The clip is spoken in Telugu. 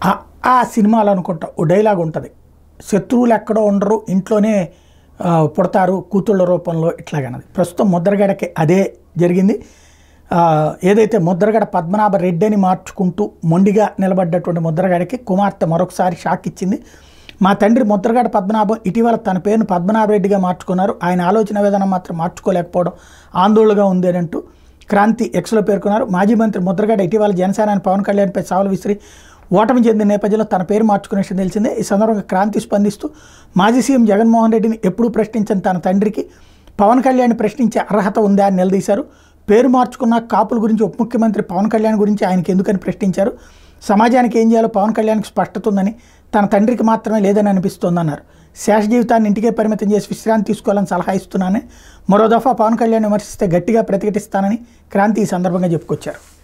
ఆ- ఆ సినిమాలో అనుకుంటా ఓ డైలాగ్ ఉంటుంది శత్రువులు ఎక్కడో ఉండరు ఇంట్లోనే ఆ, పుడతారు కూతుళ్ళ రూపంలో ఇట్లాగన్నది ప్రస్తుతం ముద్రగడకి అదే జరిగింది ఆ, ఏదైతే ముద్రగడ పద్మనాభ రెడ్డి అని మార్చుకుంటూ మొండిగా నిలబడ్డటువంటి ముద్రగడకి కుమార్తె మరొకసారి షాక్ ఇచ్చింది మా తండ్రి ముద్రగడ పద్మనాభం ఇటీవల తన పేరును పద్మనాభ రెడ్డిగా మార్చుకున్నారు ఆయన ఆలోచన విధానం మాత్రం మార్చుకోలేకపోవడం ఆందోళనగా ఉంది అని అంటూ క్రాంతి ఎక్స్లో పేర్కొన్నారు మాజీ మంత్రి ముద్రగడ ఇటీవల జనసేనాని పవన్ కళ్యాణ్పై సవాలు విసిరి ఓటమి చెందిన నేపథ్యంలో తన పేరు మార్చుకునే విషయం తెలిసిందే ఈ సందర్భంగా క్రాంతి స్పందిస్తూ మాజీ సీఎం జగన్మోహన్ రెడ్డిని ఎప్పుడూ ప్రశ్నించని తన తండ్రికి పవన్ కళ్యాణ్ ప్రశ్నించే అర్హత ఉందా అని నిలదీశారు పేరు మార్చుకున్న కాపుల గురించి ఉప ముఖ్యమంత్రి పవన్ కళ్యాణ్ గురించి ఆయనకి ఎందుకని ప్రశ్నించారు సమాజానికి ఏం చేయాలో పవన్ కళ్యాణ్కి స్పష్టత ఉందని తన తండ్రికి మాత్రమే లేదని అనిపిస్తోందన్నారు శేష జీవితాన్ని ఇంటికే పరిమితం చేసి విశ్రాంతి తీసుకోవాలని సలహా ఇస్తున్నానని మరో దఫా పవన్ కళ్యాణ్ విమర్శిస్తే గట్టిగా ప్రతిఘటిస్తానని క్రాంతి ఈ సందర్భంగా చెప్పుకొచ్చారు